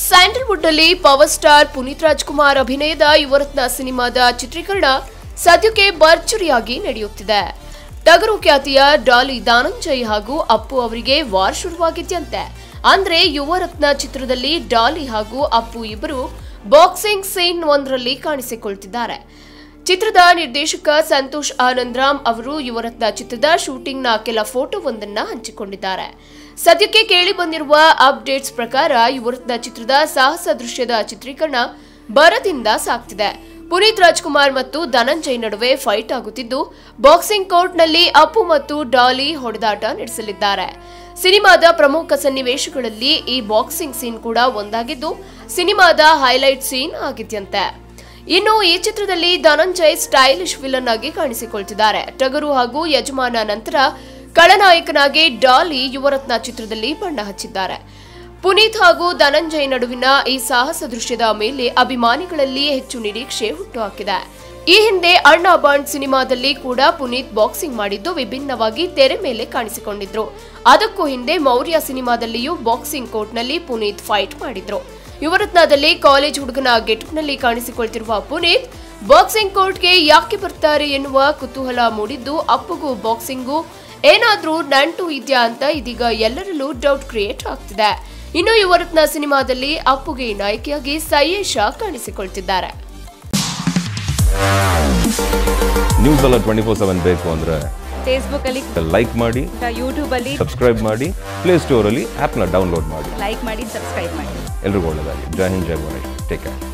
Sandalwood ನಲ್ಲಿ power star Puneeth Rajkumar ಅಭಿನಯದ ಯುವರತ್ನ ಸಿನಿಮಾದ ಚಿತ್ರೀಕರಣ ಸದ್ಯಕ್ಕೆ ಭರ್ಜರಿಯಾಗಿ ನಡೆಯುತ್ತಿದೆ ಟಗರು ಖ್ಯಾತಿಯ ಡಾಲಿ ದಾನಂಜಯ್ ಹಾಗೂ ಅಪ್ಪು ಅವರಿಗೆ ವಾರ್ ಶುರುವಾಗಿದ್ಯಂತೆ ಅಂದ್ರೆ ಯುವರತ್ನ ಚಿತ್ರದಲ್ಲಿ ಡಾಲಿ ಹಾಗೂ ಅಪ್ಪು ಇಬ್ಬರು ಬಾಕ್ಸಿಂಗ್ ಸೀನ್ ಒಂದರಲ್ಲಿ ಕಾಣಿಸಿಕೊಳ್ತಿದ್ದಾರೆ ಚಿತ್ರದ ನಿರ್ದೇಶಕ ಸಂತೋಷ್ ಆನಂದ್ರಾಮ್ ಅವರು ಯುವರತ್ನ ಚಿತ್ರದ ಶೂಟಿಂಗ್ನ ಕೆಲ ಫೋಟೋವೊಂದನ್ನ ಹಂಚಿಕೊಂಡಿದ್ದಾರೆ ಸದ್ಯಕ್ಕೆ ಕೇಳಿ ಬಂದಿರುವ ಅಪ್ಡೇಟ್ಸ್ ಪ್ರಕಾರ ಯುವರತ್ನ ಚಿತ್ರದ ಸಾಹಸ ದೃಶ್ಯದ ಚಿತ್ರೀಕರಣ ಭರದಿಂದ ಸಾಗ್ತಿದೆ ಪುನೀತ್ ರಾಜ್ಕುಮಾರ್ ಮತ್ತು ಧನಂಜಯ್ ನಡುವೆ ಫೈಟ್ ಆಗುತ್ತಿದ್ದು ಬಾಕ್ಸಿಂಗ್ ಕೋರ್ಟ್ನಲ್ಲಿ ಅಪ್ಪು ಮತ್ತು ಡಾಲಿ ಹೊಡೆದಾಟ ನಡೆಸಲಿದ್ದಾರೆ ಸಿನಿಮಾದ ಪ್ರಮುಖ ಸನ್ನಿವೇಶಗಳಲ್ಲಿ ಈ ಬಾಕ್ಸಿಂಗ್ ಸೀನ್ ಕೂಡ ಒಂದಾಗಿದ್ದು ಸಿನಿಮಾದ ಹೈಲೈಟ್ ಸೀನ್ ಆಗಿದ್ಯಂತೆ ಇನ್ನು ಈ ಚಿತ್ರದಲ್ಲಿ ಧನಂಜಯ್ ಸ್ಟೈಲಿಶ್ ವಿಲನ್ ಆಗಿ ಕಾಣಿಸಿಕೊಳ್ತಿದ್ದಾರೆ ಟಗರು ಹಾಗೂ ಯಜಮಾನ ನಂತರ ಖಳನಾಯಕನಾಗಿ ಡಾಲಿ ಯುವರತ್ನ ಚಿತ್ರದಲ್ಲಿ ಬಣ್ಣ ಹಚ್ಚಿದ್ದಾರೆ ಪುನೀತ್ ಹಾಗೂ ಧನಂಜಯ್ ನಡುವಿನ ಈ ಸಾಹಸ ದೃಶ್ಯದ ಮೇಲೆ ಅಭಿಮಾನಿಗಳಲ್ಲಿ ಹೆಚ್ಚು ನಿರೀಕ್ಷೆ ಹುಟ್ಟುಹಾಕಿದೆ ಈ ಹಿಂದೆ ಅಣ್ಣ ಬಾಂಡ್ ಸಿನಿಮಾದಲ್ಲಿ ಕೂಡ ಪುನೀತ್ ಬಾಕ್ಸಿಂಗ್ ಮಾಡಿದ್ದು ವಿಭಿನ್ನವಾಗಿ ತೆರೆ ಮೇಲೆ ಕಾಣಿಸಿಕೊಂಡಿದ್ರು ಅದಕ್ಕೂ ಹಿಂದೆ ಮೌರ್ಯ ಸಿನಿಮಾದಲ್ಲಿಯೂ ಬಾಕ್ಸಿಂಗ್ ಕೋರ್ಟ್ನಲ್ಲಿ ಪುನೀತ್ ಫೈಟ್ ಮಾಡಿದ್ರು ಯುವರತ್ನದಲ್ಲಿ ಕಾಲೇಜ್ ಹುಡುಗನ ಗೆಟಪ್ನಲ್ಲಿ ಕಾಣಿಸಿಕೊಳ್ತಿರುವ ಪುನೀತ್ ಬಾಕ್ಸಿಂಗ್ ಕೋರ್ಟ್ಗೆ ಯಾಕೆ ಬರ್ತಾರೆ ಎನ್ನುವ ಕುತೂಹಲ ಮೂಡಿದ್ದು ಅಪ್ಪುಗೂ ಬಾಕ್ಸಿಂಗು ಏನಾದ್ರೂ ನಂಟು ಇದೆಯಾ ಅಂತ ಇದೀಗ ಎಲ್ಲರಲ್ಲೂ ಡೌಟ್ ಕ್ರಿಯೇಟ್ ಆಗ್ತಿದೆ ಇನ್ನು ಯುವರತ್ನ ಸಿನಿಮಾದಲ್ಲಿ ಅಪ್ಪುಗೆ ನಾಯಕಿಯಾಗಿ ಸಯೇಶ ಕಾಣಿಸಿಕೊಳ್ತಿದ್ದಾರೆ ನ್ಯೂಸ್ ಎಲ್ಲ ಟ್ವೆಂಟಿ ಫೋರ್ ಸೆವೆನ್ ಬೇಕು ಅಂದರೆ ಫೇಸ್ಬುಕ್ಕಲ್ಲಿ ಲೈಕ್ ಮಾಡಿ ಯೂಟ್ಯೂಬಲ್ಲಿ ಸಬ್ಸ್ಕ್ರೈಬ್ ಮಾಡಿ ಪ್ಲೇಸ್ಟೋರಲ್ಲಿ ಆ್ಯಪ್ನ ಡೌನ್ಲೋಡ್ ಮಾಡಿ ಲೈಕ್ ಮಾಡಿ ಸಬ್ಸ್ಕ್ರೈಬ್ ಮಾಡಿ ಎಲ್ರಿಗೂ ಒಳ್ಳೆಯದಾಗಿ ಜೈ ಹಿಂದ್ ಜೈ ಗಣೇಶ್ ಟೇಕ್ ಕೇರ್